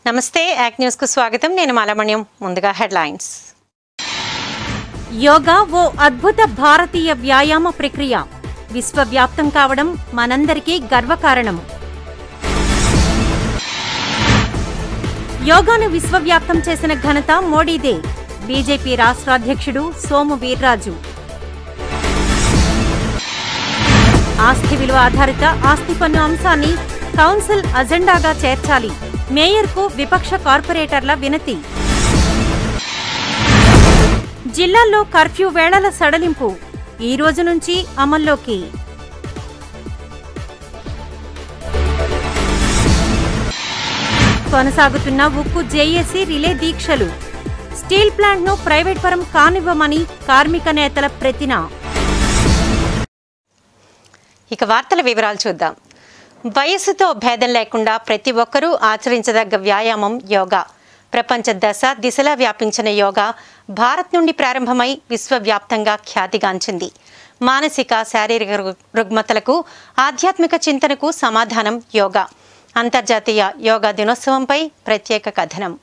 నమస్తే యాక్ న్యూస్ కు స్వాగతం నేను మాలమణ్యం ముందుగా హెడ్లైన్స్ యోగా ఓ అద్భుత భారతీయ వ్యాయామ ప్రక్రియ విశ్వవ్యాప్తం కావడం మనందరికీ గర్వకారణం యోగాను విశ్వవ్యాప్తం చేసిన ఘనత మోడీదే బీజేపీ రాష్ట్ర అధ్యక్షుడు సోము వీర్రాజు ఆస్తి విలువ ఆధారిత ఆస్తి పన్ను అంశాన్ని కౌన్సిల్ అజెండాగా చేర్చాలి మేయర్కు విపక్ష కార్పొరేటర్ల వినతి జిల్లాల్లో కర్ఫ్యూ వేళల సడలింపు ఈ రోజు నుంచి అమల్లోకి కొనసాగుతున్న ఉక్కు జేఏసీ రిలే దీక్షలు స్టీల్ ప్లాంట్ను ప్రైవేట్ పరం కానివ్వమని కార్మిక నేతల ప్రతిన ఇక వార్తల వివరాలు చూద్దాం వయస్సుతో భేదం లేకుండా ప్రతి ఒక్కరూ ఆచరించదగ్గ వ్యాయామం యోగా ప్రపంచ దశ దిశలా వ్యాపించిన యోగా భారత్ నుండి ప్రారంభమై విశ్వవ్యాప్తంగా ఖ్యాతిగాంచింది మానసిక శారీరక రుగ్- రుగ్మతలకు ఆధ్యాత్మిక చింతనకు సమాధానం యోగా అంతర్జాతీయ యోగా దినోత్సవంపై ప్రత్యేక కథనం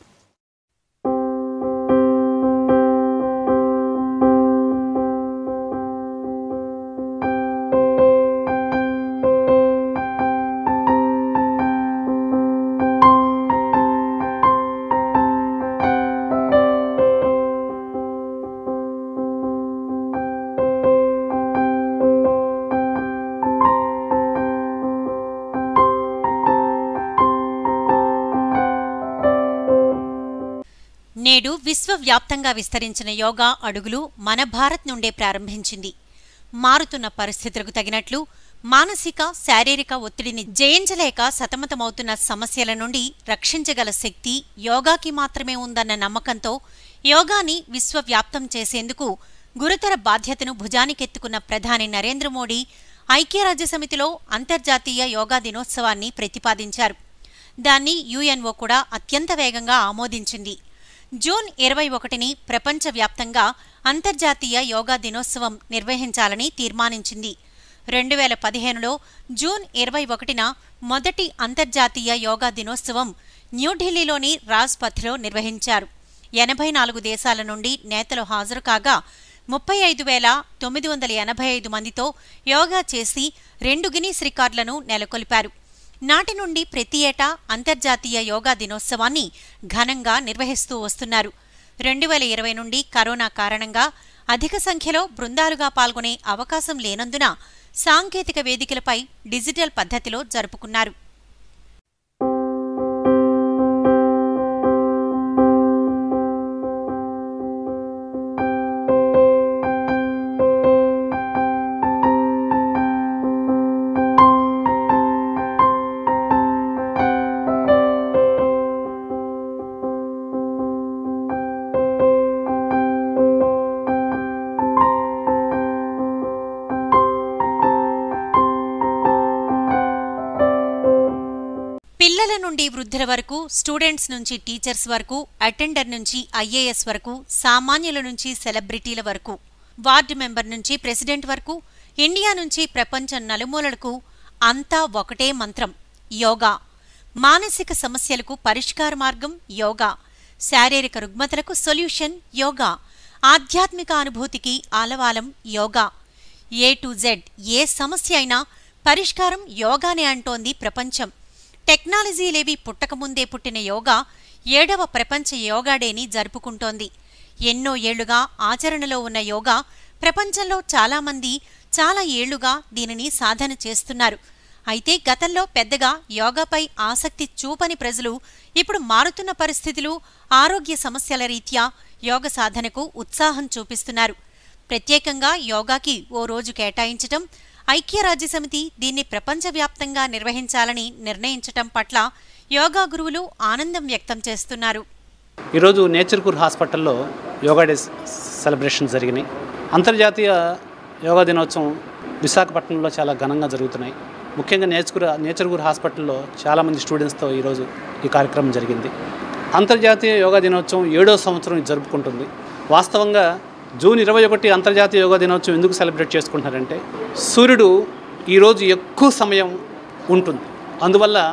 నేడు విశ్వవ్యాప్తంగా విస్తరించిన యోగా అడుగులు మన భారత్ నుండే ప్రారంభించింది మారుతున్న పరిస్థితులకు తగినట్లు మానసిక శారీరక ఒత్తిడిని జయించలేక సతమతమవుతున్న సమస్యల నుండి రక్షించగల శక్తి యోగాకి మాత్రమే ఉందన్న నమ్మకంతో యోగాని విశ్వవ్యాప్తం చేసేందుకు గురుతర బాధ్యతను భుజానికెత్తుకున్న ప్రధాని నరేంద్ర మోడీ ఐక్యరాజ్యసమితిలో అంతర్జాతీయ యోగా దినోత్సవాన్ని ప్రతిపాదించారు దాన్ని యుఎన్ఓ కూడా అత్యంత వేగంగా ఆమోదించింది జూన్ ఇరవై ఒకటిని ప్రపంచవ్యాప్తంగా అంతర్జాతీయ యోగా దినోత్సవం నిర్వహించాలని తీర్మానించింది రెండు వేల పదిహేనులో జూన్ ఇరవై ఒకటిన మొదటి అంతర్జాతీయ యోగా దినోత్సవం న్యూఢిల్లీలోని రాజ్పథ్లో నిర్వహించారు ఎనభై నాలుగు దేశాల నుండి నేతలు హాజరు కాగా ముప్పై ఐదు వేల తొమ్మిది వందల ఎనభై ఐదు మందితో యోగా చేసి రెండు గినీస్ రికార్డులను నెలకొల్పారు నాటి నుండి ప్రతి ఏటా అంతర్జాతీయ యోగా దినోత్సవాన్ని ఘనంగా నిర్వహిస్తూ వస్తున్నారు రెండు వేల ఇరవై నుండి కరోనా కారణంగా అధిక సంఖ్యలో బృందాలుగా పాల్గొనే అవకాశం లేనందున సాంకేతిక వేదికలపై డిజిటల్ పద్ధతిలో జరుపుకున్నారు పిల్లల నుండి వృద్ధుల వరకు స్టూడెంట్స్ నుంచి టీచర్స్ వరకు అటెండర్ నుంచి ఐఏఎస్ వరకు సామాన్యుల నుంచి సెలబ్రిటీల వరకు వార్డు మెంబర్ నుంచి ప్రెసిడెంట్ వరకు ఇండియా నుంచి ప్రపంచం నలుమూలలకు అంతా ఒకటే మంత్రం యోగా మానసిక సమస్యలకు పరిష్కార మార్గం యోగా శారీరక రుగ్మతలకు సొల్యూషన్ యోగా ఆధ్యాత్మిక అనుభూతికి ఆలవాలం యోగా ఏ టు జెడ్ ఏ సమస్య అయినా పరిష్కారం యోగానే అంటోంది ప్రపంచం టెక్నాలజీలేవి పుట్టకముందే పుట్టిన యోగా ఏడవ ప్రపంచ యోగా డేని జరుపుకుంటోంది ఎన్నో ఏళ్లుగా ఆచరణలో ఉన్న యోగా ప్రపంచంలో చాలామంది చాలా ఏళ్లుగా దీనిని సాధన చేస్తున్నారు అయితే గతంలో పెద్దగా యోగాపై ఆసక్తి చూపని ప్రజలు ఇప్పుడు మారుతున్న పరిస్థితులు ఆరోగ్య సమస్యల రీత్యా యోగ సాధనకు ఉత్సాహం చూపిస్తున్నారు ప్రత్యేకంగా యోగాకి ఓ రోజు కేటాయించటం ఐక్యరాజ్యసమితి దీన్ని ప్రపంచవ్యాప్తంగా నిర్వహించాలని నిర్ణయించటం పట్ల యోగా గురువులు ఆనందం వ్యక్తం చేస్తున్నారు ఈరోజు నేచర్ కూర్ హాస్పిటల్లో యోగా డే సెలబ్రేషన్ జరిగినాయి అంతర్జాతీయ యోగా దినోత్సవం విశాఖపట్నంలో చాలా ఘనంగా జరుగుతున్నాయి ముఖ్యంగా నేచర్ నేచర్ కూర్ హాస్పిటల్లో చాలామంది స్టూడెంట్స్తో ఈరోజు ఈ కార్యక్రమం జరిగింది అంతర్జాతీయ యోగా దినోత్సవం ఏడో సంవత్సరం ఇది జరుపుకుంటుంది వాస్తవంగా జూన్ ఇరవై ఒకటి అంతర్జాతీయ యోగా దినోత్సవం ఎందుకు సెలబ్రేట్ చేసుకుంటున్నారంటే సూర్యుడు ఈరోజు ఎక్కువ సమయం ఉంటుంది అందువల్ల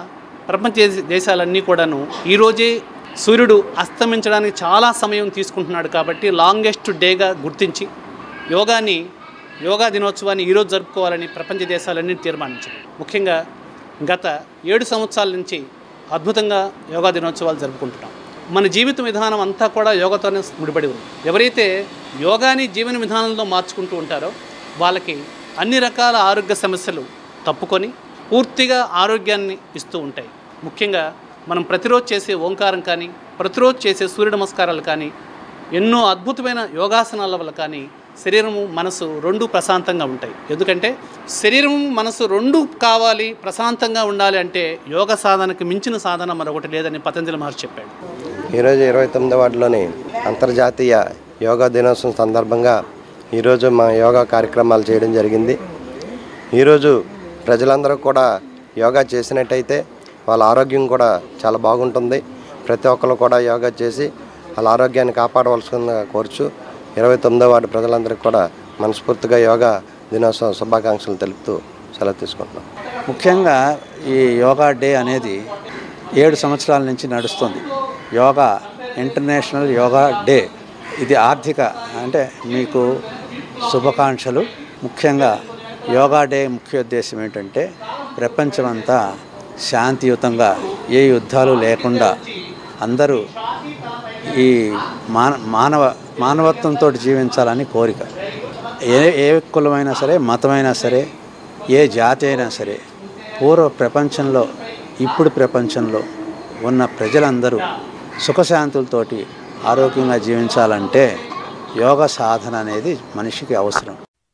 ప్రపంచ దేశ- దేశాలన్నీ కూడాను ఈరోజే సూర్యుడు అస్తమించడానికి చాలా సమయం తీసుకుంటున్నాడు కాబట్టి లాంగెస్ట్ డేగా గుర్తించి యోగాని యోగా దినోత్సవాన్ని ఈరోజు జరుపుకోవాలని ప్రపంచ దేశాలన్నీ తీర్మానించాయి ముఖ్యంగా గత ఏడు సంవత్సరాల నుంచి అద్భుతంగా యోగా దినోత్సవాలు జరుపుకుంటున్నాం మన జీవిత విధానం అంతా కూడా యోగాతోనే ముడిపడి ఉంది ఎవరైతే యోగాని జీవన విధానంలో మార్చుకుంటూ ఉంటారో వాళ్ళకి అన్ని రకాల ఆరోగ్య సమస్యలు తప్పుకొని పూర్తిగా ఆరోగ్యాన్ని ఇస్తూ ఉంటాయి ముఖ్యంగా మనం ప్రతిరోజు చేసే ఓంకారం కానీ ప్రతిరోజు చేసే సూర్య నమస్కారాలు కానీ ఎన్నో అద్భుతమైన యోగాసనాల వల్ల కానీ శరీరము మనసు రెండు ప్రశాంతంగా ఉంటాయి ఎందుకంటే శరీరం మనసు రెండు కావాలి ప్రశాంతంగా ఉండాలి అంటే యోగ సాధనకు మించిన సాధన మరొకటి లేదని పతంజలి మహర్షి చెప్పాడు ఈరోజు ఇరవై తొమ్మిదో వార్డులోని అంతర్జాతీయ యోగా దినోత్సవం సందర్భంగా ఈరోజు మా యోగా కార్యక్రమాలు చేయడం జరిగింది ఈరోజు ప్రజలందరూ కూడా యోగా చేసినట్టయితే వాళ్ళ ఆరోగ్యం కూడా చాలా బాగుంటుంది ప్రతి ఒక్కరు కూడా యోగా చేసి వాళ్ళ ఆరోగ్యాన్ని కాపాడవలసిందిగా కోరుచు ఇరవై తొమ్మిదో వార్డు ప్రజలందరికీ కూడా మనస్ఫూర్తిగా యోగా దినోత్సవం శుభాకాంక్షలు తెలుపుతూ సెలవు తీసుకుంటున్నాం ముఖ్యంగా ఈ యోగా డే అనేది ఏడు సంవత్సరాల నుంచి నడుస్తుంది యోగా ఇంటర్నేషనల్ యోగా డే ఇది ఆర్థిక అంటే మీకు శుభాకాంక్షలు ముఖ్యంగా యోగా డే ముఖ్య ఉద్దేశం ఏంటంటే ప్రపంచమంతా శాంతియుతంగా ఏ యుద్ధాలు లేకుండా అందరూ ఈ మాన మానవ మానవత్వంతో జీవించాలని కోరిక ఏ ఏ కులమైనా సరే మతమైనా సరే ఏ జాతి అయినా సరే పూర్వ ప్రపంచంలో ఇప్పుడు ప్రపంచంలో ఉన్న ప్రజలందరూ సుఖశాంతులతోటి ఆరోగ్యంగా జీవించాలంటే యోగ సాధన అనేది మనిషికి అవసరం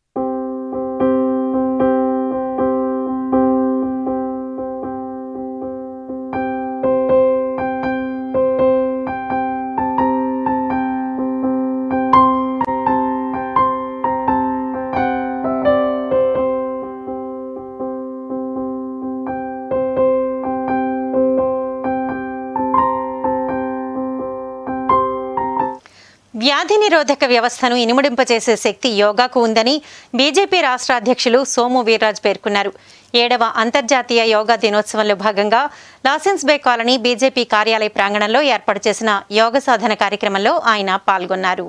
వ్యాధి నిరోధక వ్యవస్థను ఇనుమడింపచేసే శక్తి యోగాకు ఉందని బీజేపీ రాష్ట్ర అధ్యక్షులు సోము వీర్రాజు పేర్కొన్నారు ఏడవ అంతర్జాతీయ యోగా దినోత్సవంలో భాగంగా లాసెన్స్ బే కాలనీ బీజేపీ కార్యాలయ ప్రాంగణంలో ఏర్పాటు చేసిన యోగ సాధన కార్యక్రమంలో ఆయన పాల్గొన్నారు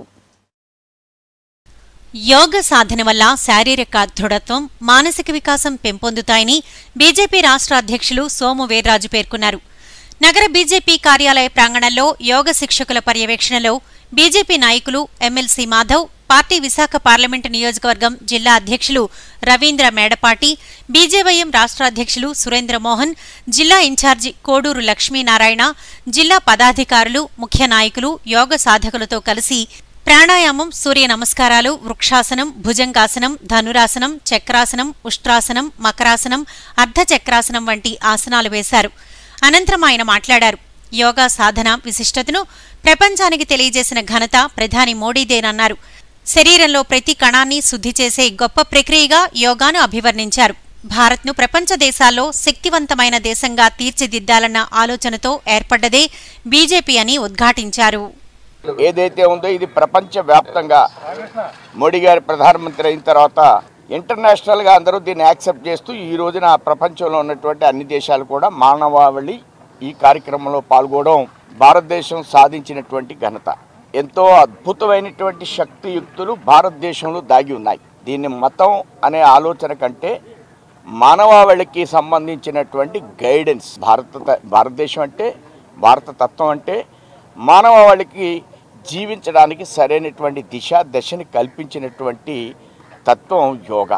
యోగ సాధన వల్ల శారీరక దృఢత్వం మానసిక వికాసం పెంపొందుతాయని బీజేపీ రాష్ట్ర అధ్యక్షులు సోము వీర్రాజు పేర్కొన్నారు నగర బీజేపీ కార్యాలయ ప్రాంగణంలో యోగ శిక్షకుల పర్యవేక్షణలో బీజేపీ నాయకులు MLC Madhav party Visakha parliament నియోజకవర్గం జిల్లా అధ్యక్షులు రవీంద్ర మేడపాటి బీజేవైఎం రాష్ట్ర అధ్యక్షులు సురేంద్ర మోహన్ జిల్లా ఇన్ఛార్జి కోడూరు లక్ష్మీనారాయణ జిల్లా పదాధికారులు ముఖ్య నాయకులు యోగ సాధకులతో కలిసి ప్రాణాయామం సూర్య నమస్కారాలు వృక్షాసనం భుజంగాసనం ధనురాసనం చక్రాసనం ఉష్ట్రాసనం మకరాసనం అర్ధచక్రాసనం వంటి ఆసనాలు వేశారు అనంతరం ఆయన మాట్లాడారు యోగా సాధన విశిష్టతను ప్రపంచానికి తెలియజేసిన ఘనత ప్రధాని మోడీదేనన్నారు శరీరంలో ప్రతి కణాన్ని శుద్ధి చేసే గొప్ప ప్రక్రియగా యోగాను అభివర్ణించారు భారత్ను ప్రపంచ దేశాల్లో శక్తివంతమైన దేశంగా తీర్చిదిద్దాలన్న ఆలోచనతో ఏర్పడ్డదే బీజేపీ అని ఉద్ఘాటించారు ఏదైతే ఉందో ఇది ప్రపంచ వ్యాప్తంగా మోడీ గారి ప్రధానమంత్రి అయిన తర్వాత ఇంటర్నేషనల్గా అందరూ దీన్ని యాక్సెప్ట్ చేస్తూ ఈ రోజున ప్రపంచంలో ఉన్నటువంటి అన్ని దేశాలు కూడా మానవాళి ఈ కార్యక్రమంలో పాల్గొనడం భారతదేశం సాధించినటువంటి ఘనత ఎంతో అద్భుతమైనటువంటి శక్తియుక్తులు భారతదేశంలో దాగి ఉన్నాయి దీన్ని మతం అనే ఆలోచన కంటే మానవాళికి సంబంధించినటువంటి గైడెన్స్ భారత భారతదేశం అంటే భారత తత్వం అంటే మానవాళికి జీవించడానికి సరైనటువంటి దిశ దశని కల్పించినటువంటి తత్వం యోగా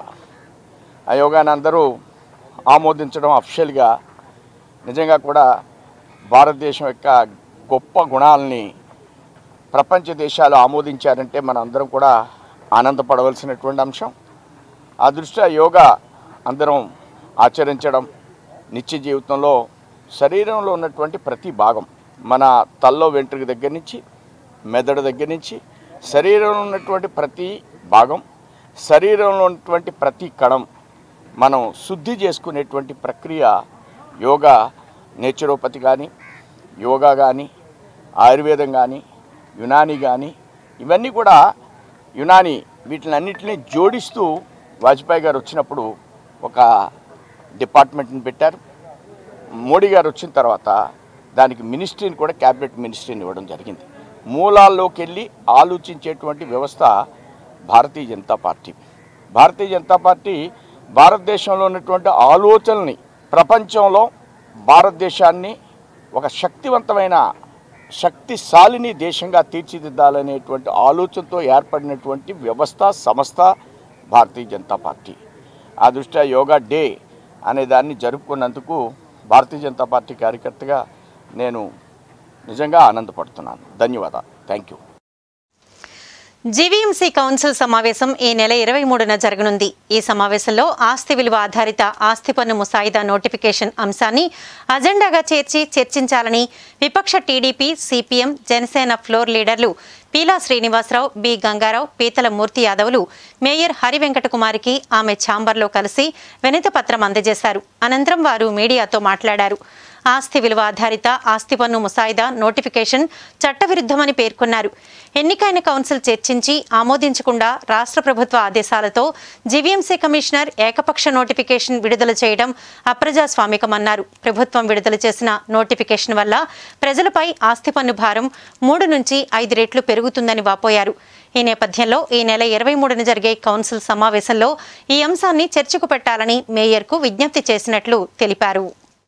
ఆ యోగాని అందరూ ఆమోదించడం అఫిషియల్గా నిజంగా కూడా భారతదేశం యొక్క గొప్ప గుణాలని ప్రపంచ దేశాలు ఆమోదించారంటే మన అందరం కూడా ఆనందపడవలసినటువంటి అంశం ఆ దృష్ట్యా యోగా అందరం ఆచరించడం నిత్య జీవితంలో శరీరంలో ఉన్నటువంటి ప్రతి భాగం మన తల్లో వెంట్రుక దగ్గర నుంచి మెదడు దగ్గర నుంచి శరీరంలో ఉన్నటువంటి ప్రతి భాగం శరీరంలో ఉన్నటువంటి ప్రతి కణం మనం శుద్ధి చేసుకునేటువంటి ప్రక్రియ యోగా నేచురోపతి కానీ యోగా కానీ ఆయుర్వేదం కానీ యునాని కానీ ఇవన్నీ కూడా యునాని వీటినన్నిటిని జోడిస్తూ వాజ్పేయి గారు వచ్చినప్పుడు ఒక డిపార్ట్మెంట్ని పెట్టారు మోడీ గారు వచ్చిన తర్వాత దానికి మినిస్ట్రీని కూడా క్యాబినెట్ మినిస్ట్రీని ఇవ్వడం జరిగింది మూలాల్లోకి వెళ్ళి ఆలోచించేటువంటి వ్యవస్థ భారతీయ జనతా పార్టీ భారతీయ జనతా పార్టీ భారతదేశంలో ఉన్నటువంటి ఆలోచనల్ని ప్రపంచంలో భారతదేశాన్ని ఒక శక్తివంతమైన శక్తిశాలిని దేశంగా తీర్చిదిద్దాలనేటువంటి ఆలోచనతో ఏర్పడినటువంటి వ్యవస్థ సంస్థ భారతీయ జనతా పార్టీ ఆ దృష్ట్యా యోగా డే అనే దాన్ని జరుపుకున్నందుకు భారతీయ జనతా పార్టీ కార్యకర్తగా నేను నిజంగా ఆనందపడుతున్నాను ధన్యవాదాలు థ్యాంక్ యూ జీవీఎంసీ కౌన్సిల్ సమావేశం ఈ నెల ఇరవై మూడున జరగనుంది ఈ సమావేశంలో ఆస్తి విలువ ఆధారిత ఆస్తి పన్ను ముసాయిదా నోటిఫికేషన్ అంశాన్ని అజెండాగా చేర్చి చర్చించాలని విపక్ష టీడీపీ సిపిఎం జనసేన ఫ్లోర్ లీడర్లు పీలా శ్రీనివాసరావు బి గంగారావు పీతల మూర్తి యాదవులు మేయర్ హరి వెంకటకుమారికి ఆమె ఛాంబర్లో కలిసి వినతి పత్రం అందజేశారు అనంతరం వారు మీడియాతో మాట్లాడారు ఆస్తి విలువ ఆధారిత ఆస్తి పన్ను ముసాయిదా నోటిఫికేషన్ చట్టవిరుద్ధమని పేర్కొన్నారు ఎన్నికైన కౌన్సిల్ చర్చించి ఆమోదించకుండా రాష్ట్ర ప్రభుత్వ ఆదేశాలతో జీవీఎంసీ కమిషనర్ ఏకపక్ష నోటిఫికేషన్ విడుదల చేయడం అప్రజాస్వామికమన్నారు ప్రభుత్వం విడుదల చేసిన నోటిఫికేషన్ వల్ల ప్రజలపై ఆస్తి పన్ను భారం మూడు నుంచి ఐదు రెట్లు పెరుగుతుందని వాపోయారు ఈ నేపథ్యంలో ఈ నెల ఇరవై మూడున జరిగే కౌన్సిల్ సమావేశంలో ఈ అంశాన్ని చర్చకు పెట్టాలని మేయర్కు విజ్ఞప్తి చేసినట్లు తెలిపారు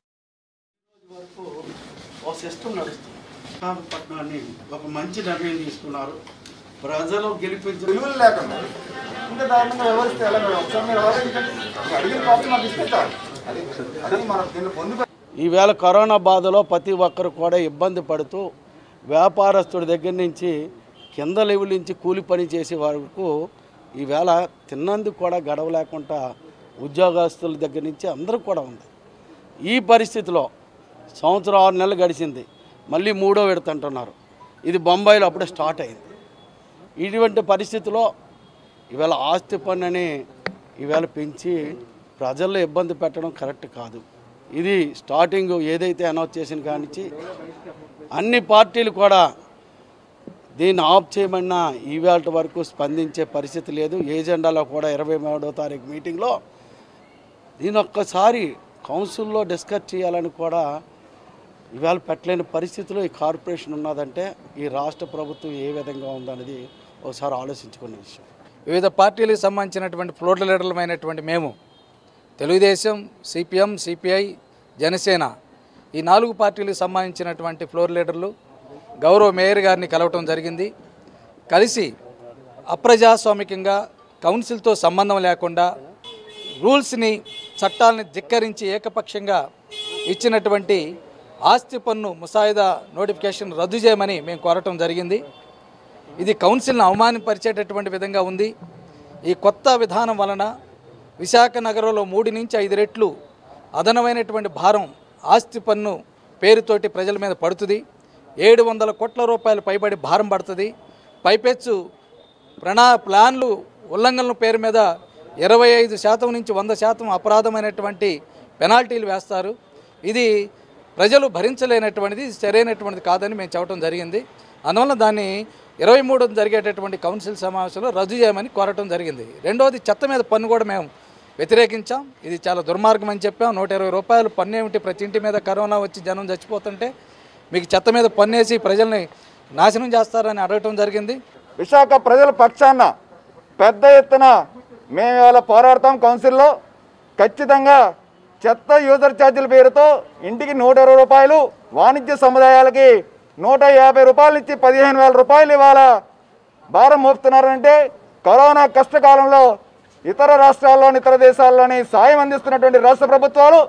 ఒక సిస్టమ్ నడుస్తుంది విశాఖపట్నాన్ని ఒక మంచి నిర్ణయం తీసుకున్నారు ప్రజలు గెలిపించిన విలువలు లేకుండా ఇంకా దారుణంగా వ్యవహరిస్తే ఎలా మేడం ఒకసారి మీరు ఆలోచించండి మీరు అడిగిన పార్టీ మాకు ఇస్తారు అది అది మనం దీన్ని పొందు ఈవేళ కరోనా బాధలో ప్రతి ఒక్కరు కూడా ఇబ్బంది పడుతూ వ్యాపారస్తుడి దగ్గర నుంచి కింద లెవెల్ నుంచి కూలి పని చేసే వరకు ఈవేళ తిన్నందుకు కూడా గడవ లేకుండా ఉద్యోగస్తుల దగ్గర నుంచి అందరూ కూడా ఉంది ఈ పరిస్థితిలో సంవత్సరం ఆరు నెలలు గడిచింది మళ్ళీ మూడో విడతంటున్నారు ఇది బొంబాయిలో అప్పుడే స్టార్ట్ అయింది ఇటువంటి పరిస్థితిలో ఈవేళ ఆస్తి పన్నుని ఈవేళ పెంచి ప్రజల్లో ఇబ్బంది పెట్టడం కరెక్ట్ కాదు ఇది స్టార్టింగ్ ఏదైతే అనౌన్స్ చేసిన కానించి అన్ని పార్టీలు కూడా దీన్ని ఆఫ్ చేయమన్నా ఈవేళ వరకు స్పందించే పరిస్థితి లేదు ఏజెండాలో కూడా ఇరవై మూడో తారీఖు మీటింగ్లో దీని ఒక్కసారి కౌన్సిల్లో డిస్కస్ చేయాలని కూడా ఇవాళ పెట్టలేని పరిస్థితిలో ఈ కార్పొరేషన్ ఉన్నదంటే ఈ రాష్ట్ర ప్రభుత్వం ఏ విధంగా ఉందనేది ఒకసారి ఆలోచించుకునే విషయం వివిధ పార్టీలకు సంబంధించినటువంటి ఫ్లోర్ లీడర్లమైనటువంటి మేము తెలుగుదేశం సిపిఎం సిపిఐ జనసేన ఈ నాలుగు పార్టీలకు సంబంధించినటువంటి ఫ్లోర్ లీడర్లు గౌరవ మేయర్ గారిని కలవటం జరిగింది కలిసి అప్రజాస్వామికంగా కౌన్సిల్తో సంబంధం లేకుండా రూల్స్ని చట్టాలని ధిక్కరించి ఏకపక్షంగా ఇచ్చినటువంటి ఆస్తి పన్ను ముసాయిదా నోటిఫికేషన్ రద్దు చేయమని మేము కోరటం జరిగింది ఇది కౌన్సిల్ను అవమానపరిచేటటువంటి విధంగా ఉంది ఈ కొత్త విధానం వలన విశాఖ నగరంలో మూడు నుంచి ఐదు రెట్లు అదనమైనటువంటి భారం ఆస్తి పన్ను పేరుతోటి ప్రజల మీద పడుతుంది ఏడు వందల కోట్ల రూపాయలు పైబడి భారం పడుతుంది పైపెచ్చు ప్రణా ప్లాన్లు ఉల్లంఘనల పేరు మీద ఇరవై ఐదు శాతం నుంచి వంద శాతం అపరాధమైనటువంటి పెనాల్టీలు వేస్తారు ఇది ప్రజలు భరించలేనటువంటిది సరైనటువంటిది కాదని మేము చెప్పడం జరిగింది అందువల్ల దాన్ని ఇరవై మూడు జరిగేటటువంటి కౌన్సిల్ సమావేశంలో రద్దు చేయమని కోరటం జరిగింది రెండవది చెత్త మీద పన్ను కూడా మేము వ్యతిరేకించాం ఇది చాలా దుర్మార్గం అని చెప్పాం నూట ఇరవై రూపాయలు పన్ను ఏమిటి ప్రతి ఇంటి మీద కరోనా వచ్చి జనం చచ్చిపోతుంటే మీకు చెత్త మీద పన్నేసి ప్రజల్ని నాశనం చేస్తారని అడగటం జరిగింది విశాఖ ప్రజల పక్షాన పెద్ద ఎత్తున మేము ఇవాళ పోరాడతాం కౌన్సిల్లో ఖచ్చితంగా చెత్త యూజర్ ఛార్జీల పేరుతో ఇంటికి నూట ఇరవై రూపాయలు వాణిజ్య సముదాయాలకి నూట యాభై రూపాయల నుంచి పదిహేను వేల రూపాయలు ఇవాళ భారం మోపుతున్నారంటే కరోనా కష్టకాలంలో ఇతర రాష్ట్రాల్లోని ఇతర దేశాల్లోని సాయం అందిస్తున్నటువంటి రాష్ట్ర ప్రభుత్వాలు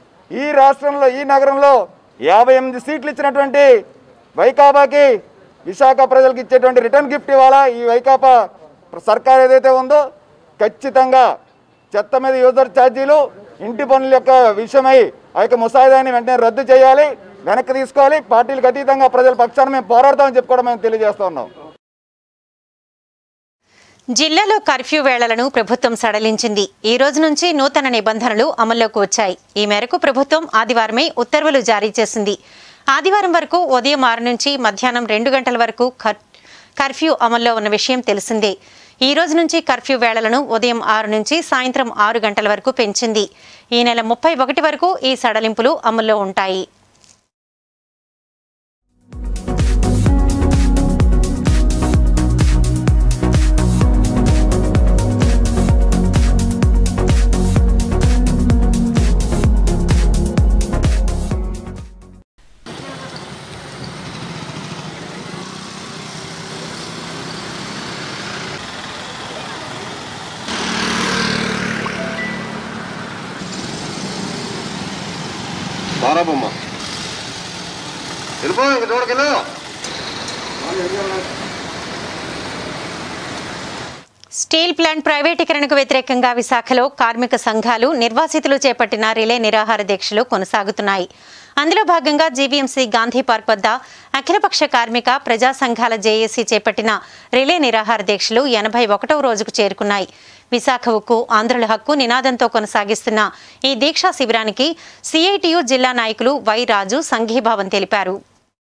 ఈ రాష్ట్రంలో ఈ నగరంలో యాభై ఎనిమిది సీట్లు ఇచ్చినటువంటి వైకాపాకి విశాఖ ప్రజలకు ఇచ్చేటువంటి రిటర్న్ గిఫ్ట్ ఇవ్వాలా ఈ వైకాపా సర్కార్ ఏదైతే ఉందో ఖచ్చితంగా చెత్త మీద యూజర్ ఛార్జీలు ఇంటి పనుల యొక్క విషయమై ఆ యొక్క ముసాయిదాన్ని వెంటనే రద్దు చేయాలి వెనక్కి తీసుకోవాలి పార్టీలకు అతీతంగా ప్రజల పక్షాన మేము పోరాడతామని చెప్పి కూడా మేము తెలియజేస్తా ఉన్నాం జిల్లాలో కర్ఫ్యూ వేళలను ప్రభుత్వం సడలించింది ఈ రోజు నుంచి నూతన నిబంధనలు అమల్లోకి వచ్చాయి ఈ మేరకు ప్రభుత్వం ఆదివారమే ఉత్తర్వులు జారీ చేసింది ఆదివారం వరకు ఉదయం ఆరు నుంచి మధ్యాహ్నం రెండు గంటల వరకు కర్- కర్ఫ్యూ అమల్లో ఉన్న విషయం తెలిసిందే ఈ రోజు నుంచి కర్ఫ్యూ వేళలను ఉదయం ఆరు నుంచి సాయంత్రం ఆరు గంటల వరకు పెంచింది ఈ నెల ముప్పై ఒకటి వరకు ఈ సడలింపులు అమల్లో ఉంటాయి బారాబొమ్మ వెళ్ళిపో ఇంక చూడకెళ్ళు స్టీల్ ప్లాంట్ ప్రైవేటీకరణకు వ్యతిరేకంగా విశాఖలో కార్మిక సంఘాలు నిర్వాసితులు చేపట్టిన రిలే నిరాహార దీక్షలు కొనసాగుతున్నాయి అందులో భాగంగా జీవీఎంసీ గాంధీ పార్క్ వద్ద అఖిలపక్ష కార్మిక ప్రజా సంఘాల జేఏసీ చేపట్టిన రిలే నిరాహార దీక్షలు ఎనభై ఒకటవ రోజుకు చేరుకున్నాయి విశాఖ ఉక్కు ఆంధ్రుల హక్కు నినాదంతో కొనసాగిస్తున్న ఈ దీక్షా శిబిరానికి సిఐటియు జిల్లా నాయకులు వై రాజు సంఘీభావం తెలిపారు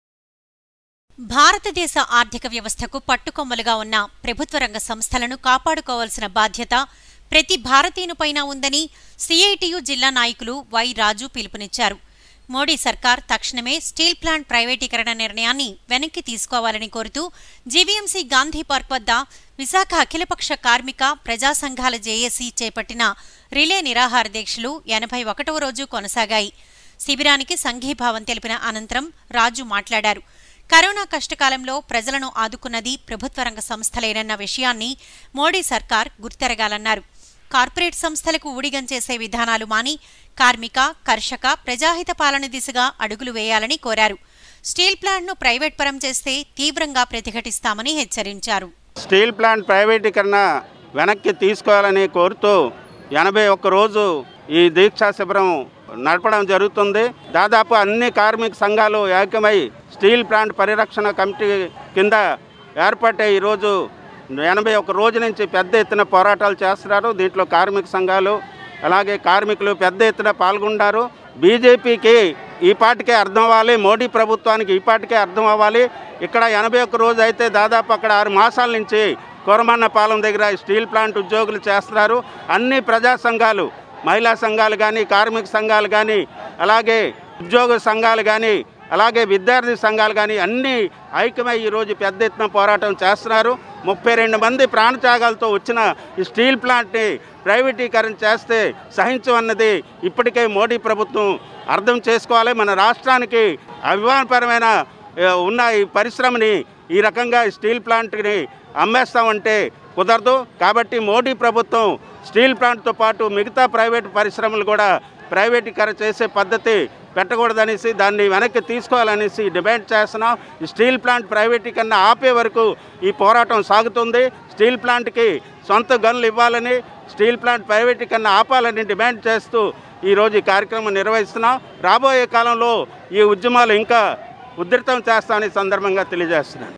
భారతదేశ ఆర్థిక వ్యవస్థకు పట్టుకొమ్మలుగా ఉన్న ప్రభుత్వ రంగ సంస్థలను కాపాడుకోవాల్సిన బాధ్యత ప్రతి భారతీయునిపైన ఉందని సిఐటియు జిల్లా నాయకులు వై రాజు పిలుపునిచ్చారు మోడీ సర్కార్ తక్షణమే స్టీల్ ప్లాంట్ ప్రైవేటీకరణ నిర్ణయాన్ని వెనక్కి తీసుకోవాలని కోరుతూ జీవీఎంసీ గాంధీ పార్క్ వద్ద విశాఖ అఖిలపక్ష కార్మిక ప్రజా సంఘాల జేఏసీ చేపట్టిన రిలే నిరాహార దీక్షలు ఎనభై ఒకటవ రోజు కొనసాగాయి శిబిరానికి సంఘీభావం తెలిపిన అనంతరం రాజు మాట్లాడారు కరోనా కష్టకాలంలో ప్రజలను ఆదుకున్నది ప్రభుత్వ రంగ సంస్థలేనన్న విషయాన్ని మోడీ సర్కార్ గుర్తెరగాలన్నారు కార్పొరేట్ సంస్థలకు ఊడిగం చేసే విధానాలు మాని కార్మిక కర్షక ప్రజాహిత పాలన దిశగా అడుగులు వేయాలని కోరారు స్టీల్ ప్లాంట్ను ప్రైవేట్ పరం చేస్తే తీవ్రంగా ప్రతిఘటిస్తామని హెచ్చరించారు స్టీల్ ప్లాంట్ ప్రైవేటీకరణ వెనక్కి తీసుకోవాలని కోరుతూ ఎనభై ఒక్క రోజు ఈ దీక్షా శిబిరం నడపడం జరుగుతుంది దాదాపు అన్ని కార్మిక సంఘాలు ఏకమై స్టీల్ ప్లాంట్ పరిరక్షణ కమిటీ కింద ఏర్పడ్డ ఈరోజు ఎనభై ఒక్క రోజు నుంచి పెద్ద ఎత్తున పోరాటాలు చేస్తున్నారు దీంట్లో కార్మిక సంఘాలు అలాగే కార్మికులు పెద్ద ఎత్తున పాల్గొంటారు బీజేపీకి ఈ పాటికే అర్థం అవ్వాలి మోడీ ప్రభుత్వానికి ఈ పాటికే అర్థం అవ్వాలి ఇక్కడ ఎనభై ఒక్క రోజు అయితే దాదాపు అక్కడ ఆరు మాసాల నుంచి కోరమన్నపాలెం దగ్గర స్టీల్ ప్లాంట్ ఉద్యోగులు చేస్తున్నారు అన్ని ప్రజా సంఘాలు మహిళా సంఘాలు కానీ కార్మిక సంఘాలు కానీ అలాగే ఉద్యోగ సంఘాలు కానీ అలాగే విద్యార్థి సంఘాలు కానీ అన్నీ ఐక్యమై ఈరోజు పెద్ద ఎత్తున పోరాటం చేస్తున్నారు ముప్పై రెండు మంది ప్రాణత్యాగాలతో వచ్చిన ఈ స్టీల్ ప్లాంట్ని ప్రైవేటీకరణ చేస్తే సహించమన్నది ఇప్పటికే మోడీ ప్రభుత్వం అర్థం చేసుకోవాలి మన రాష్ట్రానికి అభిమానపరమైన ఆ, ఉన్న ఈ పరిశ్రమని ఈ రకంగా ఈ స్టీల్ ప్లాంట్ని అమ్మేస్తామంటే కుదరదు కాబట్టి మోడీ ప్రభుత్వం స్టీల్ ప్లాంట్తో పాటు మిగతా ప్రైవేట్ పరిశ్రమలు కూడా ప్రైవేటీకరణ చేసే పద్ధతి పెట్టకూడదనేసి దాన్ని వెనక్కి తీసుకోవాలనేసి డిమాండ్ చేస్తున్నాం ఈ స్టీల్ ప్లాంట్ ప్రైవేటీకరణ ఆపే వరకు ఈ పోరాటం సాగుతుంది స్టీల్ ప్లాంట్కి సొంత గనులు ఇవ్వాలని స్టీల్ ప్లాంట్ ప్రైవేటీకరణ ఆపాలని డిమాండ్ చేస్తూ ఈరోజు ఈ కార్యక్రమం నిర్వహిస్తున్నాం రాబోయే కాలంలో ఈ ఉద్యమాలు ఇంకా ఉధృతం చేస్తామని సందర్భంగా తెలియజేస్తున్నాను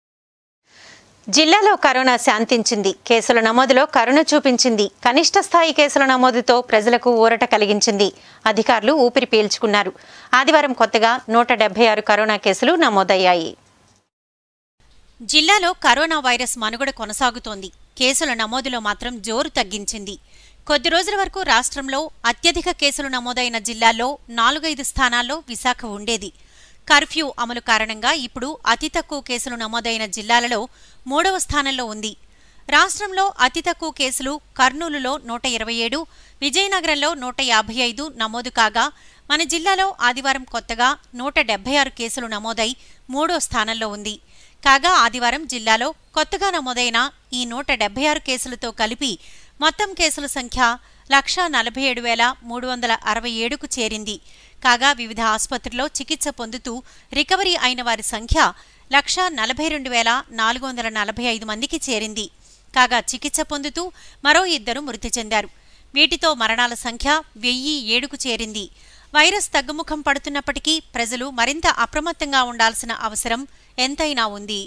జిల్లాలో కరోనా శాంతించింది కేసుల నమోదులో కరుణ చూపించింది కనిష్ట స్థాయి కేసుల నమోదుతో ప్రజలకు ఊరట కలిగించింది అధికారులు ఊపిరి పీల్చుకున్నారు ఆదివారం కొత్తగా నూట డెబ్బై ఆరు కరోనా కేసులు నమోదయ్యాయి జిల్లాలో కరోనా వైరస్ మనుగడ కొనసాగుతోంది కేసుల నమోదులో మాత్రం జోరు తగ్గించింది కొద్ది రోజుల వరకు రాష్ట్రంలో అత్యధిక కేసులు నమోదైన జిల్లాల్లో నాలుగైదు స్థానాల్లో విశాఖ ఉండేది కర్ఫ్యూ అమలు కారణంగా ఇప్పుడు అతి తక్కువ కేసులు నమోదైన జిల్లాలలో మూడవ స్థానంలో ఉంది రాష్ట్రంలో అతి తక్కువ కేసులు కర్నూలులో నూట ఇరవై ఏడు విజయనగరంలో నూట యాభై ఐదు నమోదు కాగా మన జిల్లాలో ఆదివారం కొత్తగా నూట డెబ్బై ఆరు కేసులు నమోదై మూడో స్థానంలో ఉంది కాగా ఆదివారం జిల్లాలో కొత్తగా నమోదైన ఈ నూట డెబ్బై ఆరు కేసులతో కలిపి మొత్తం కేసుల సంఖ్య లక్షా నలభై ఏడు వేల మూడు వందల అరవై ఏడుకు చేరింది కాగా వివిధ ఆసుపత్రుల్లో చికిత్స పొందుతూ రికవరీ అయిన వారి సంఖ్య లక్షా నలభై రెండు వేల నాలుగు వందల నలభై ఐదు మందికి చేరింది కాగా చికిత్స పొందుతూ మరో ఇద్దరు మృతి చెందారు వీటితో మరణాల సంఖ్య వెయ్యి ఏడుకు చేరింది వైరస్ తగ్గుముఖం పడుతున్నప్పటికీ ప్రజలు మరింత అప్రమత్తంగా ఉండాల్సిన అవసరం ఎంతైనా ఉంది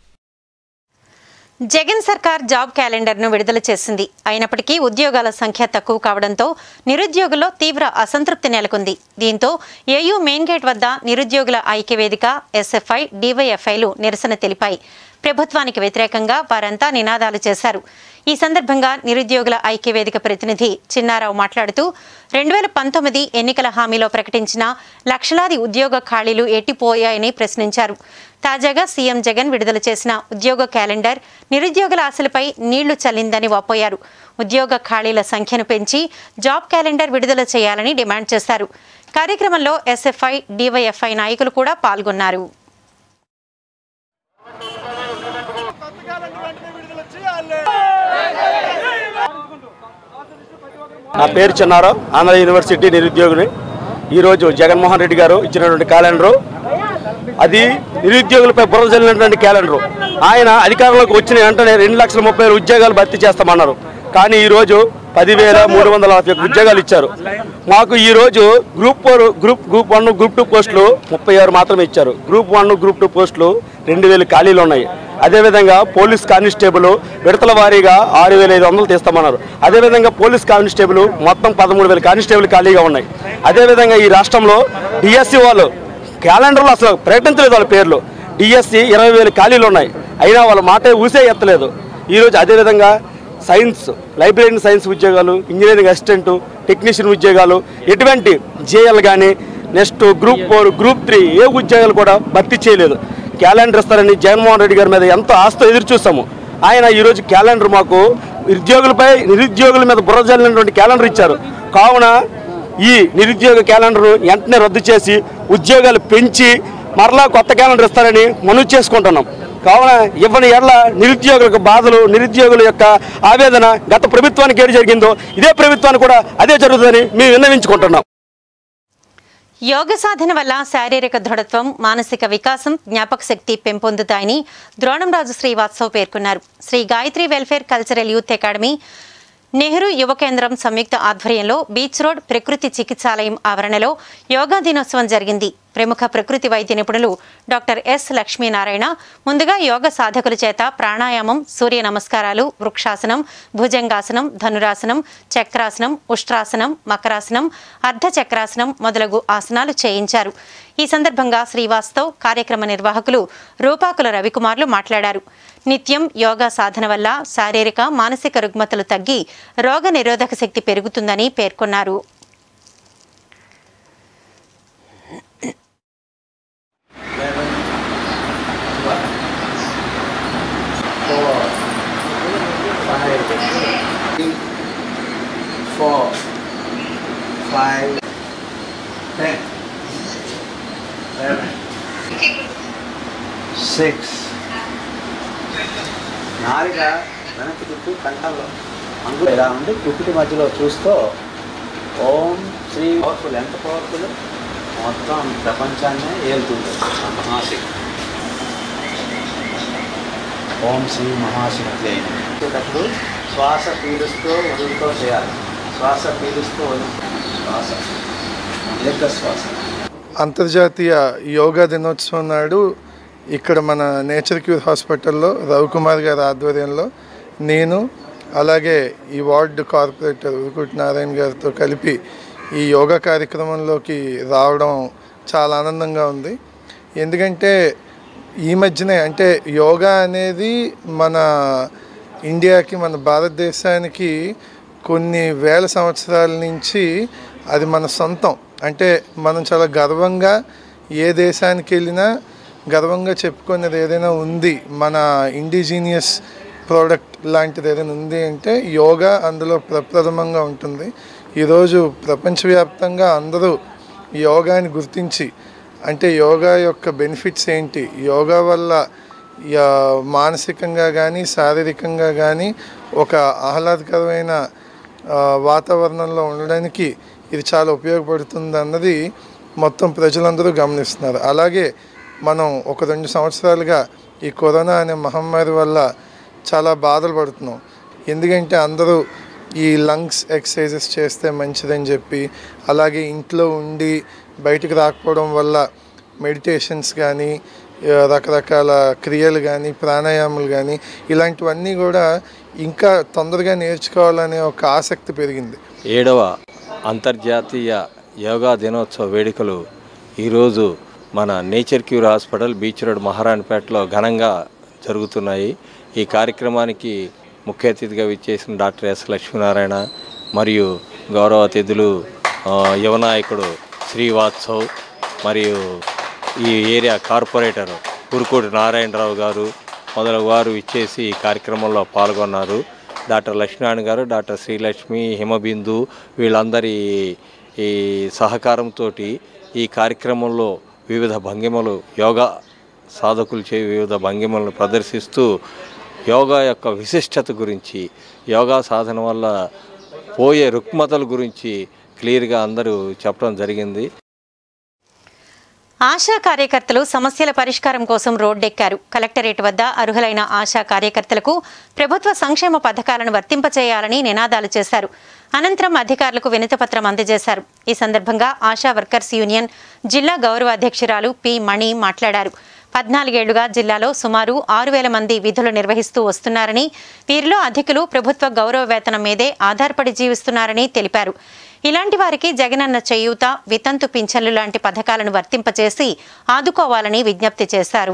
జగన్ సర్కార్ జాబ్ క్యాలెండర్ను విడుదల చేసింది అయినప్పటికీ ఉద్యోగాల సంఖ్య తక్కువ కావడంతో నిరుద్యోగుల్లో తీవ్ర అసంతృప్తి నెలకొంది దీంతో ఏయూ మెయిన్ గేట్ వద్ద నిరుద్యోగుల ఐక్యవేదిక ఎస్ఎఫ్ఐ డివైఎఫ్ఐలు నిరసన తెలిపాయి ప్రభుత్వానికి వ్యతిరేకంగా వారంతా నినాదాలు చేశారు ఈ సందర్భంగా నిరుద్యోగుల ఐక్యవేదిక ప్రతినిధి చిన్నారావు మాట్లాడుతూ రెండు వేల పంతొమ్మిది ఎన్నికల హామీలో ప్రకటించిన లక్షలాది ఉద్యోగ ఖాళీలు ఎట్టిపోయాయని ప్రశ్నించారు తాజాగా సీఎం జగన్ విడుదల చేసిన ఉద్యోగ క్యాలెండర్ నిరుద్యోగుల ఆశలపై నీళ్లు చల్లిందని వాపోయారు ఉద్యోగ ఖాళీల సంఖ్యను పెంచి జాబ్ క్యాలెండర్ విడుదల చేయాలని డిమాండ్ చేశారు కార్యక్రమంలో ఎస్ఎఫ్ఐ డివైఎఫ్ఐ నాయకులు కూడా పాల్గొన్నారు నా పేరు చిన్నారావు ఆంధ్ర యూనివర్సిటీ నిరుద్యోగిని ఈరోజు జగన్మోహన్ రెడ్డి గారు ఇచ్చినటువంటి క్యాలెండరు అది నిరుద్యోగులపై బుర్ర చల్లినటువంటి క్యాలెండరు ఆయన అధికారంలోకి వచ్చిన వెంటనే రెండు లక్షల ముప్పై వేల ఉద్యోగాలు భర్తీ చేస్తామన్నారు కానీ ఈరోజు పదివేల మూడు వందల నలభై ఒక్క ఉద్యోగాలు ఇచ్చారు మాకు ఈరోజు group four group group one group two పోస్టులు ముప్పై ఆరు మాత్రమే ఇచ్చారు గ్రూప్ వన్ గ్రూప్ టూ పోస్టులు రెండు వేలు ఖాళీలు ఉన్నాయి అదేవిధంగా పోలీస్ కానిస్టేబుల్ విడతల వారీగా ఆరు వేల ఐదు వందలు తీస్తామన్నారు అదేవిధంగా పోలీస్ కానిస్టేబుల్ మొత్తం పదమూడు వేల కానిస్టేబుల్ ఖాళీగా ఉన్నాయి అదేవిధంగా ఈ రాష్ట్రంలో డిఎస్సి వాళ్ళు క్యాలెండర్లో అసలు ప్రకటించలేదు వాళ్ళ పేర్లు డిఎస్సి ఇరవై వేలు ఖాళీలు ఉన్నాయి అయినా వాళ్ళ మాటే ఊసే ఎత్తలేదు ఈరోజు అదేవిధంగా సైన్స్ లైబ్రరీ సైన్స్ ఉద్యోగాలు ఇంజనీరింగ్ అసిస్టెంట్ టెక్నీషియన్ ఉద్యోగాలు ఎటువంటి జేఎల్ కానీ next group four group three ఏ ఉద్యోగాలు కూడా భర్తీ చేయలేదు క్యాలెండర్ ఇస్తారని జగన్మోహన్ రెడ్డి గారి మీద ఎంతో ఆస్తో ఎదురు చూస్తాము ఆయన ఈరోజు క్యాలెండర్ మాకు నిరుద్యోగులపై నిరుద్యోగుల మీద బుర్ర జల్లినటువంటి క్యాలెండర్ ఇచ్చారు కావున ఈ నిరుద్యోగ క్యాలెండర్ వెంటనే రద్దు చేసి ఉద్యోగాలు పెంచి మరలా కొత్త క్యాలెండర్ ఇస్తారని మనవి చేసుకుంటున్నాం కావున ఇవ్వని ఎడల నిరుద్యోగులకు బాధలు నిరుద్యోగుల యొక్క ఆవేదన గత ప్రభుత్వానికి ఏడు జరిగిందో ఇదే ప్రభుత్వానికి కూడా అదే జరుగుతుందని మేము విన్నవించుకుంటున్నాం యోగ సాధన వల్ల శారీరక దృఢత్వం మానసిక వికాసం జ్ఞాపక శక్తి పెంపొందుతాయని ద్రోణంరాజు శ్రీవాత్సవ్ పేర్కొన్నారు Sri Gayatri welfare cultural youth academy Nehru Yuva Kendra సంయుక్త ఆధ్వర్యంలో బీచ్ రోడ్ ప్రకృతి చికిత్సాలయం ఆవరణలో యోగా దినోత్సవం జరిగింది ప్రముఖ ప్రకృతి వైద్య నిపుణులు డాక్టర్ ఎస్ లక్ష్మీనారాయణ ముందుగా యోగ సాధకుల చేత ప్రాణాయామం సూర్య నమస్కారాలు వృక్షాసనం భుజంగాసనం ధనురాసనం చక్రాసనం ఉష్ట్రాసనం మకరాసనం అర్ధ చక్రాసనం మొదలగు ఆసనాలు చేయించారు ఈ సందర్భంగా శ్రీవాస్తవ్ కార్యక్రమ నిర్వాహకులు రూపాకుల రవికుమార్లు మాట్లాడారు నిత్యం యోగా సాధన వల్ల శారీరక మానసిక రుగ్మతలు తగ్గి రోగ నిరోధక శక్తి పెరుగుతుందని పేర్కొన్నారు four, five, ten, eleven, six. నాలుగ వెనక్కి తిప్పి కంఠంలో అంగు ఇలా ఉండి కుపిటి మధ్యలో చూస్తూ ఓం శ్రీ పవర్ఫుల్ ఎంత పవర్ఫుల్ మొత్తం ప్రపంచాన్నే ఏలుతుంది ఆ మహాశక్తి ఓం శ్రీ మహాశక్తి అయినప్పుడు శ్వాస పీలుస్తూ వదులుతో చేయాలి శ్వాస పీలుస్తూ వదులుతూ శ్వాస దీర్ఘ శ్వాస అంతర్జాతీయ యోగా దినోత్సవం నాడు ఇక్కడ మన నేచర్ క్యూర్ హాస్పిటల్లో రవికుమార్ గారి ఆధ్వర్యంలో నేను అలాగే ఈ వార్డు కార్పొరేటర్ ఉరుకుటి నారాయణ గారితో కలిపి ఈ యోగా కార్యక్రమంలోకి రావడం చాలా ఆనందంగా ఉంది ఎందుకంటే ఈ మధ్యనే అంటే యోగా అనేది మన ఇండియాకి మన భారతదేశానికి కొన్ని వేల సంవత్సరాల నుంచి అది మన సొంతం అంటే మనం చాలా గర్వంగా ఏ దేశానికి వెళ్ళినా గర్వంగా చెప్పుకునేది ఏదైనా ఉంది మన ఇండిజీనియస్ ప్రోడక్ట్ లాంటిది ఏదైనా ఉంది అంటే యోగా అందులో ప్రప్రథమంగా ఉంటుంది ఈరోజు ప్రపంచవ్యాప్తంగా అందరూ యోగాని గుర్తించి అంటే యోగా యొక్క బెనిఫిట్స్ ఏంటి యోగా వల్ల యా- మానసికంగా కానీ శారీరకంగా కానీ ఒక ఆహ్లాదకరమైన ఆ, వాతావరణంలో ఉండడానికి ఇది చాలా ఉపయోగపడుతుంది అన్నది మొత్తం ప్రజలందరూ గమనిస్తున్నారు అలాగే మనం ఒక రెండు సంవత్సరాలుగా ఈ కరోనా అనే మహమ్మారి వల్ల చాలా బాధలు పడుతున్నాం ఎందుకంటే అందరూ ఈ లంగ్స్ ఎక్సర్సైజెస్ చేస్తే మంచిదని చెప్పి అలాగే ఇంట్లో ఉండి బయటకు రాకపోవడం వల్ల మెడిటేషన్స్ కానీ ఆ, రకరకాల క్రియలు కానీ ప్రాణాయామాలు కానీ ఇలాంటివన్నీ కూడా ఇంకా తొందరగా నేర్చుకోవాలనే ఒక ఆసక్తి పెరిగింది ఏడవ అంతర్జాతీయ యోగా దినోత్సవ వేడుకలు ఈరోజు మన nature cure hospital beach road మహారాణిపేటలో ఘనంగా జరుగుతున్నాయి ఈ కార్యక్రమానికి ముఖ్య అతిథిగా విచ్చేసిన డాక్టర్ ఎస్ లక్ష్మీనారాయణ మరియు గౌరవ అతిథులు ఆ, యువ నాయకుడు శ్రీవాత్సవ్ మరియు ఈ ఏరియా కార్పొరేటర్ కురుకోటి నారాయణరావు గారు మొదలగు వారు ఇచ్చేసి ఈ కార్యక్రమంలో పాల్గొన్నారు డాక్టర్ లక్ష్మీనారాయణ గారు డాక్టర్ శ్రీలక్ష్మి హిమబిందు వీళ్ళందరి ఈ సహకారంతో ఈ కార్యక్రమంలో వివిధ భంగిమలు యోగా సాధకులు చే వివిధ భంగిమలను ప్రదర్శిస్తూ యోగా యొక్క విశిష్టత గురించి యోగా సాధన వల్ల పోయే రుగ్మతల గురించి క్లియర్గా అందరూ చెప్పడం జరిగింది ఆశా కార్యకర్తలు సమస్యల పరిష్కారం కోసం రోడ్డెక్కారు కలెక్టరేట్ వద్ద అర్హులైన ఆశా కార్యకర్తలకు ప్రభుత్వ సంక్షేమ పథకాలను వర్తింపచేయాలని నినాదాలు చేశారు అనంతరం అధికారులకు వినతిపత్రం అందజేశారు ఈ సందర్భంగా ఆశా వర్కర్స్ యూనియన్ జిల్లా గౌరవ అధ్యక్షురాలు పి మణి మాట్లాడారు పద్నాలుగేళ్లుగా జిల్లాలో సుమారు ఆరు వేల మంది విధులు నిర్వహిస్తూ వస్తున్నారని వీరిలో అధికులు ప్రభుత్వ గౌరవ వేతనం మీదే ఆధారపడి జీవిస్తున్నారని తెలిపారు ఇలాంటి వారికి జగనన్న చేయూత వితంతు పింఛన్లు లాంటి పథకాలను వర్తింపచేసి ఆదుకోవాలని విజ్ఞప్తి చేశారు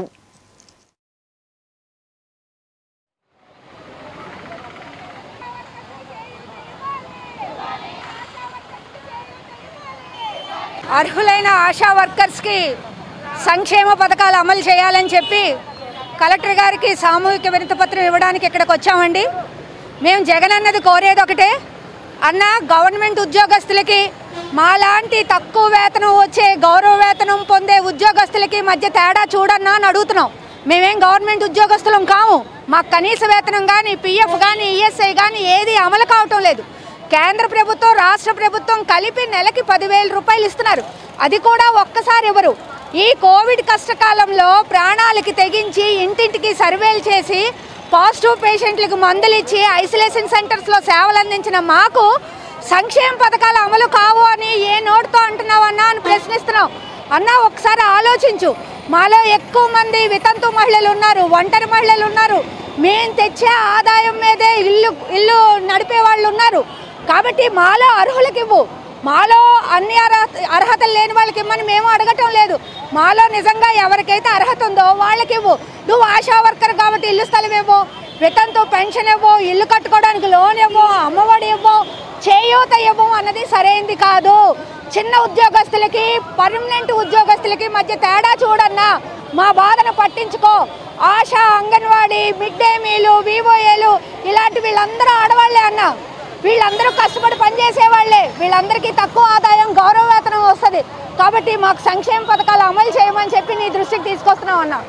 అర్హులైన ఆశా వర్కర్స్కి సంక్షేమ పథకాలు అమలు చేయాలని చెప్పి కలెక్టర్ గారికి సామూహిక వినతిపత్రం ఇవ్వడానికి ఇక్కడికి వచ్చామండి మేము జగన్ అన్నది కోరేది ఒకటే అన్న గవర్నమెంట్ ఉద్యోగస్తులకి మాలాంటి తక్కువ వేతనం వచ్చే గౌరవ వేతనం పొందే ఉద్యోగస్తులకి మధ్య తేడా చూడన్నా అని అడుగుతున్నాం మేమేం గవర్నమెంట్ ఉద్యోగస్తులం కాము మాకు కనీస వేతనం కానీ పిఎఫ్ కానీ ఈఎస్ఐ కానీ ఏది అమలు కావటం లేదు కేంద్ర ప్రభుత్వం రాష్ట్ర ప్రభుత్వం కలిపి నెలకి పదివేల రూపాయలు ఇస్తున్నారు అది కూడా ఒక్కసారి ఇవ్వరు ఈ కోవిడ్ కష్టకాలంలో ప్రాణాలకి తెగించి ఇంటింటికి సర్వేలు చేసి పాజిటివ్ పేషెంట్లకు మందులు ఇచ్చి ఐసోలేషన్ సెంటర్స్లో సేవలు అందించిన మాకు సంక్షేమ పథకాలు అమలు కావు అని ఏ నోటుతో అంటున్నావన్నా అని ప్రశ్నిస్తున్నాం అన్న ఒకసారి ఆలోచించు మాలో ఎక్కువ మంది వితంతు మహిళలు ఉన్నారు ఒంటరి మహిళలు ఉన్నారు మేము తెచ్చే ఆదాయం మీదే ఇల్లు ఇల్లు నడిపే వాళ్ళు ఉన్నారు కాబట్టి మాలో అర్హులకి ఇవ్వు మాలో అన్ని అర్హత అర్హతలు లేని వాళ్ళకి ఇమ్మని మేము అడగటం లేదు మాలో నిజంగా ఎవరికైతే అర్హత ఉందో వాళ్ళకి ఇవ్వు నువ్వు ఆశా వర్కర్ కాబట్టి ఇల్లు స్థలం ఇవ్వు వితంతు పెన్షన్ ఇవ్వు ఇల్లు కట్టుకోవడానికి లోన్ ఇవ్వు అమ్మఒడి ఇవ్వు చేయూత ఇవ్వు అన్నది సరైంది కాదు చిన్న ఉద్యోగస్తులకి పర్మనెంట్ ఉద్యోగస్తులకి మధ్య తేడా చూడన్నా మా బాధను పట్టించుకో ఆశా అంగన్వాడీ మిడ్ డే మీలు వివోఏలు ఇలాంటి వీళ్ళందరూ ఆడవాళ్లే అన్న వీళ్ళందరూ కష్టపడి పనిచేసే వాళ్ళే వీళ్ళందరికీ తక్కువ ఆదాయం గౌరవ వేతనం వస్తుంది కాబట్టి మాకు సంక్షేమ పథకాలు అమలు చేయమని చెప్పి నీ దృష్టికి తీసుకొస్తున్నాం అన్నా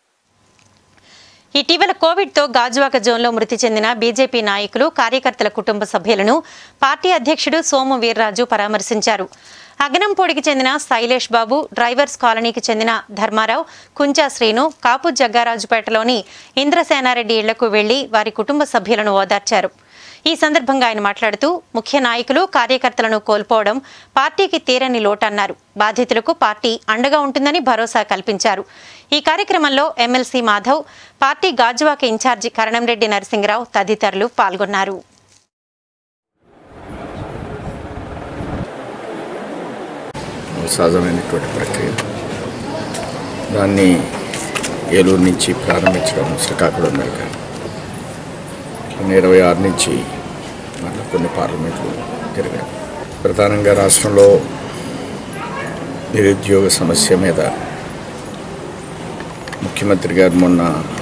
ఇటీవల కోవిడ్తో గాజువాక జోన్లో మృతి చెందిన బీజేపీ నాయకులు కార్యకర్తల కుటుంబ సభ్యులను పార్టీ అధ్యక్షుడు సోము వీర్రాజు పరామర్శించారు అగనంపూడికి చెందిన శైలేష్ బాబు డ్రైవర్స్ కాలనీకి చెందిన ధర్మారావు కుంచా శ్రీను కాపు జగ్గారాజుపేటలోని ఇంద్రసేనారెడ్డి ఇళ్లకు వెళ్లి వారి కుటుంబ సభ్యులను ఓదార్చారు ఈ సందర్భంగా ఆయన మాట్లాడుతూ ముఖ్య నాయకులు కార్యకర్తలను కోల్పోవడం పార్టీకి తీరని లోటన్నారు బాధితులకు పార్టీ అండగా ఉంటుందని భరోసా కల్పించారు ఈ కార్యక్రమంలో MLC Madhav party Gajuwaka incharge Karanamreddy Narasimharao తదితరులు పాల్గొన్నారు సహజమైనటువంటి ప్రక్రియ దాన్ని ఏలూరు నుంచి ప్రారంభించడం శ్రీకాకుళం దాకా కొన్ని ఇరవై ఆరు నుంచి మళ్ళీ కొన్ని పార్లమెంట్లు తిరిగాం ప్రధానంగా రాష్ట్రంలో నిరుద్యోగ సమస్య మీద ముఖ్యమంత్రి గారు మొన్న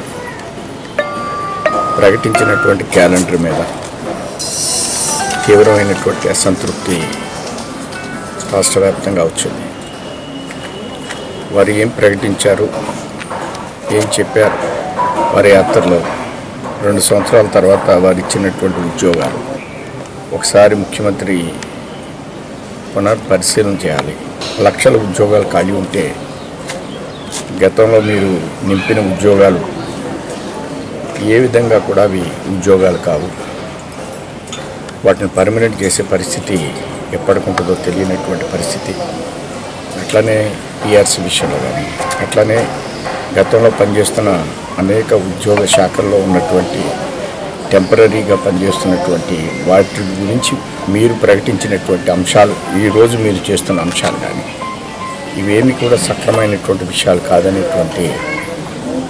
ప్రకటించినటువంటి క్యాలెండర్ మీద తీవ్రమైనటువంటి అసంతృప్తి రాష్ట్ర వ్యాప్తంగా వచ్చింది వారు ఏం ప్రకటించారు ఏం చెప్పారు వారి యాత్రలో రెండు సంవత్సరాల తర్వాత వారు ఇచ్చినటువంటి ఉద్యోగాలు ఒకసారి ముఖ్యమంత్రి పునర్పరిశీలన చేయాలి లక్షల ఉద్యోగాలు ఖాళీ ఉంటే గతంలో మీరు నింపిన ఉద్యోగాలు ఏ విధంగా కూడా అవి ఉద్యోగాలు కావు వాటిని పర్మనెంట్ చేసే పరిస్థితి ఎప్పటికుంటుందో తెలియనటువంటి పరిస్థితి అట్లనే పిఆర్సీ విషయంలో కానీ అట్లనే గతంలో పనిచేస్తున్న అనేక ఉద్యోగ శాఖల్లో ఉన్నటువంటి టెంపరీగా పనిచేస్తున్నటువంటి వాటి గురించి మీరు ప్రకటించినటువంటి అంశాలు ఈరోజు మీరు చేస్తున్న అంశాలు కానీ ఇవేమి కూడా సక్రమైనటువంటి విషయాలు కాదనేటువంటి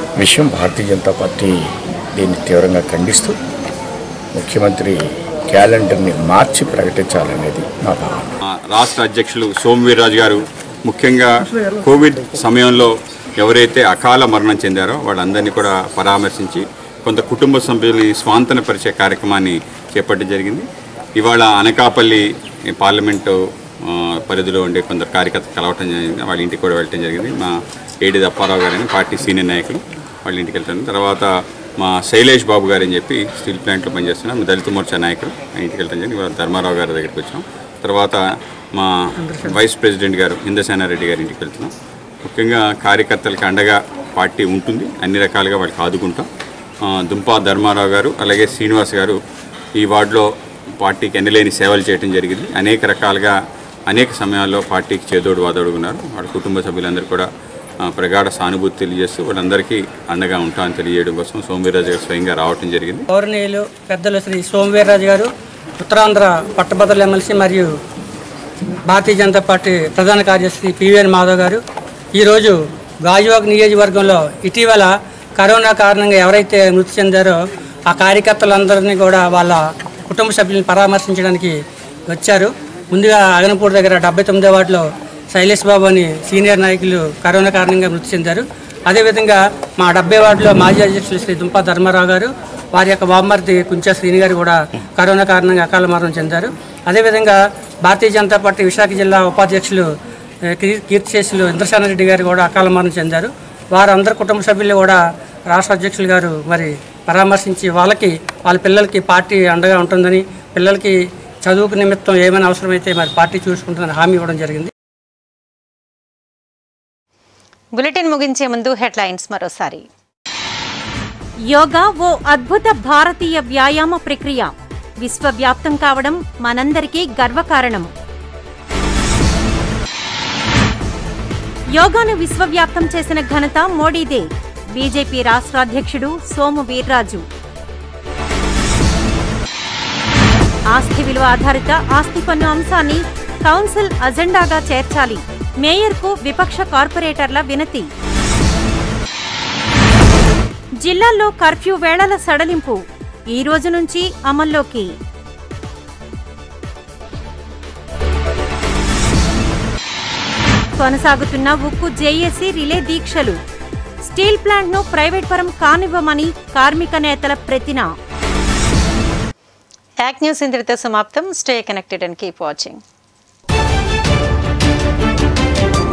విషయం భారతీయ జనతా పార్టీ దీన్ని తీవ్రంగా ఖండిస్తూ ముఖ్యమంత్రి క్యాలెండర్ని మార్చి ప్రకటించాలనేది నా భావన ఆ రాష్ట్ర అధ్యక్షులు సోమవీర్రాజు గారు ముఖ్యంగా కోవిడ్ సమయంలో ఎవరైతే అకాల మరణం చెందారో వాళ్ళందరినీ కూడా పరామర్శించి కొంత కుటుంబ సభ్యుల్ని స్వాంతనపరిచే కార్యక్రమాన్ని చేపట్టడం జరిగింది ఇవాళ అనకాపల్లి పార్లమెంటు ఆ, పరిధిలో ఉండే కొందరు కార్యకర్తలు కలవటం జరిగింది వాళ్ళ ఇంటికి కూడా వెళ్ళటం జరిగింది మా ఏడి అప్పారావు గారని పార్టీ సీనియర్ నాయకులు వాళ్ళ ఇంటికి వెళ్తాను తర్వాత మా శైలేష్ బాబు గారు అని చెప్పి స్టీల్ ప్లాంట్లో పనిచేస్తున్న మా దళిత మోర్చా నాయకులు ఆయన ఇంటికి వెళ్తాం జరిగింది ఇవాళ ధర్మారావు గారి దగ్గరికి వచ్చాం తర్వాత మా వైస్ ప్రెసిడెంట్ గారు ఇంద్రసేనారెడ్డి గారి ఇంటికి వెళ్తున్నాం ముఖ్యంగా కార్యకర్తలకు అండగా పార్టీ ఉంటుంది అన్ని రకాలుగా వాళ్ళకి ఆదుకుంటాం ఆ, దుంపా ధర్మారావు గారు అలాగే శ్రీనివాస్ గారు ఈ వార్డులో పార్టీకి ఎన్నలేని సేవలు చేయడం జరిగింది అనేక రకాలుగా అనేక సమయాల్లో పార్టీకి చేదోడు వాదోడుగున్నారు వాళ్ళ కుటుంబ సభ్యులందరూ కూడా ఆ, ప్రగాఢ సానుభూతి తెలియజేస్తూ వాళ్ళందరికీ అండగా ఉంటామని తెలియజేయడం కోసం సోమవీర్రాజు గారు స్వయంగా రావటం జరిగింది గౌరవనీయులు పెద్దలు శ్రీ సోమవీర్రాజు గారు ఉత్తరాంధ్ర పట్టభద్రుల ఎమ్మెల్సీ మరియు భారతీయ జనతా పార్టీ ప్రధాన కార్యదర్శి పివిఎన్ మాధవ్ గారు ఈరోజు గాజువాక్ నియోజకవర్గంలో ఇటీవల కరోనా కారణంగా ఎవరైతే మృతి చెందారో ఆ కార్యకర్తలందరినీ కూడా వాళ్ళ కుటుంబ సభ్యులను పరామర్శించడానికి వచ్చారు ముందుగా అగనపూర్ దగ్గర డెబ్బై తొమ్మిదో వార్డులో శైలేష్ బాబు అని సీనియర్ నాయకులు కరోనా కారణంగా మృతి చెందారు అదేవిధంగా మా డెబ్బై వార్డులో మాజీ అధ్యక్షులు శ్రీ దుంపా ధర్మారావు గారు వారి యొక్క బామ్మర్ది కుంచా శ్రీని గారు కూడా కరోనా కారణంగా అకాల మరణం చెందారు అదేవిధంగా భారతీయ జనతా పార్టీ విశాఖ జిల్లా ఉపాధ్యక్షులు ఏ, కీ- కీర్తిశేషులు ఇంద్రశానారెడ్డి గారు కూడా అకాల మరణం చెందారు వారందరి కుటుంబ సభ్యులు కూడా రాష్ట్ర అధ్యక్షులు గారు మరి పరామర్శించి వాళ్ళకి వాళ్ళ పిల్లలకి పార్టీ అండగా ఉంటుందని పిల్లలకి చదువుకు నిమిత్తం ఏమైనా అవసరమైతే మరి పార్టీ చూసుకుంటుందని హామీ ఇవ్వడం జరిగింది బులెటిన్ ముగించే ముందు హెడ్లైన్స్ మరోసారి యోగా ఓ అద్భుత భారతీయ వ్యాయామ ప్రక్రియ విశ్వవ్యాప్తం కావడం మనందరికీ గర్వకారణం యోగాను విశ్వవ్యాప్తం చేసిన ఘనత మోడీదే బీజేపీ రాష్ట్ర అధ్యక్షుడు సోము వీర్రాజు ఆస్తి విలువ ఆధారిత ఆస్తి పన్ను అంశాన్ని కౌన్సిల్ అజెండాగా చేర్చాలి మేయర్కు విపక్ష కార్పొరేటర్ల వినతి జిల్లాల్లో కర్ఫ్యూ వేళల సడలింపు ఈ రోజు నుంచి అమల్లోకి కొనసాగుతున్న ఉక్కు జేఏసీ రిలే దీక్షలు స్టీల్ ప్లాంట్ను ప్రైవేట్ పరం కానివ్వమని కార్మిక నేతల ప్రతిన యాక్ న్యూస్ ఇంతటితో సమాప్తం stay connected and keep watching